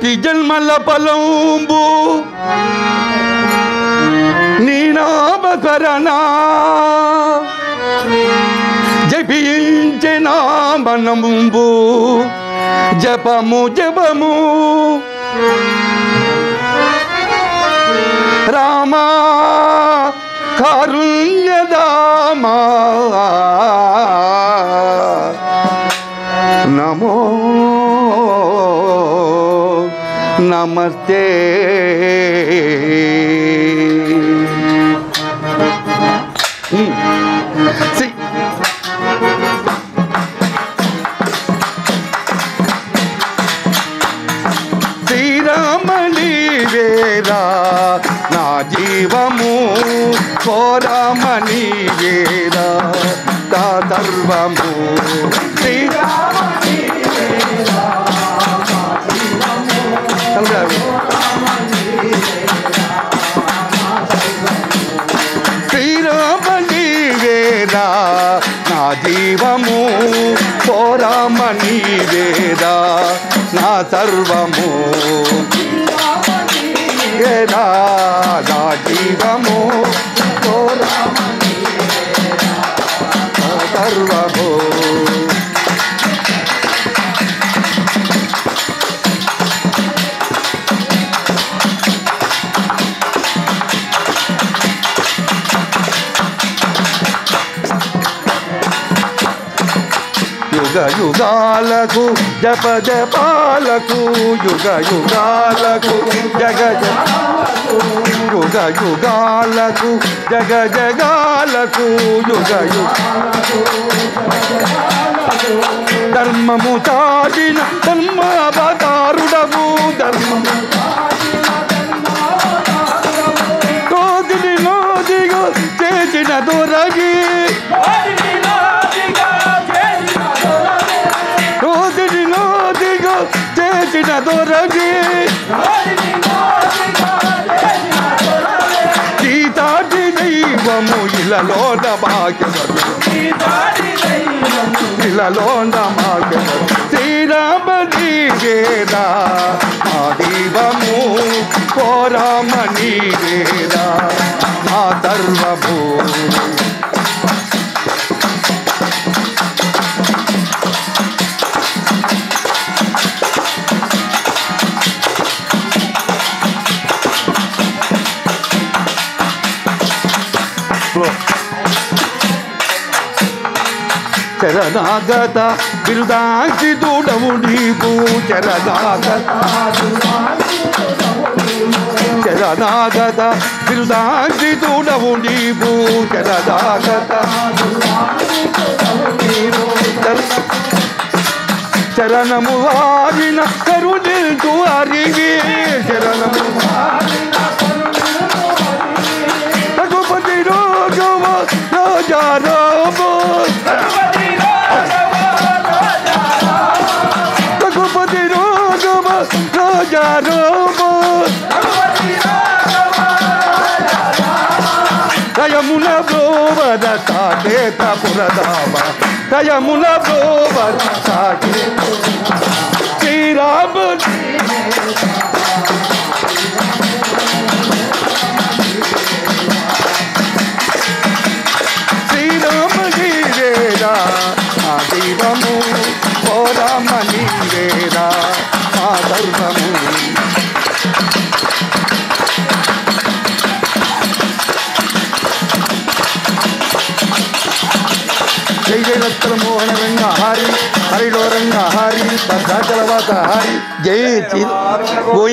కోటి జన్మల పలంబు నీ నామకరణా జపించిన మనముంబు జపము జపము రామా కారుణ్యదామా నమో నమస్తే సి శ్రీరామణి వేరా నా జీవము కోరమణి వేరా తా సర్వము శ్రీరామణి శ్రీరామణి వేరా నా జీవము కోరమణి వేరా నా సర్వము వేరా నా జీవము కోరమణి వేరా, నా సర్వము యుగ యుగాలకు జప జపాలకు యుగ యుగాలకు జగ జ- యుగ యుగాలకు జగ జగాలకు యుగ యుగ ధర్మము చాటిన ధర్మావతారుడము ధర్మము కోదిని నోదిగా చేసిన దొరగి రోజుని నోదిగా చేసిన దొరగి సీతాటి దైవము ఇలలోన భాగ్యవతి ఇలలోన భాగ్యవతి శ్రీరామని వేదా ఆ దైవము కోరామణి వేదా ఆ సర్వభూ చరణాగత బిరుదాంచి దూడవు నీవు చరణాగత చరణాగత బిరుదాంచి దూడవు నీవు చరణాగత చరణము వారిన కరుణించు అరిగి చరణము రఘుపతి రోగవ రాజా రామ రఘుపతి రోగవ రాజా రామ దయమున బ్రోవర సాకేత పురదామ దయమున బ్రోవర సాకేత శ్రీరామ శ్రీరామని వేరా ఆ దైవము కోరామని వేరా ఆ సర్వము జై జయ రత్న మోహన రంగ హారి హరిలో రంగ హారి భద్రాచలవాస హారి జై శ్రీ గోవింద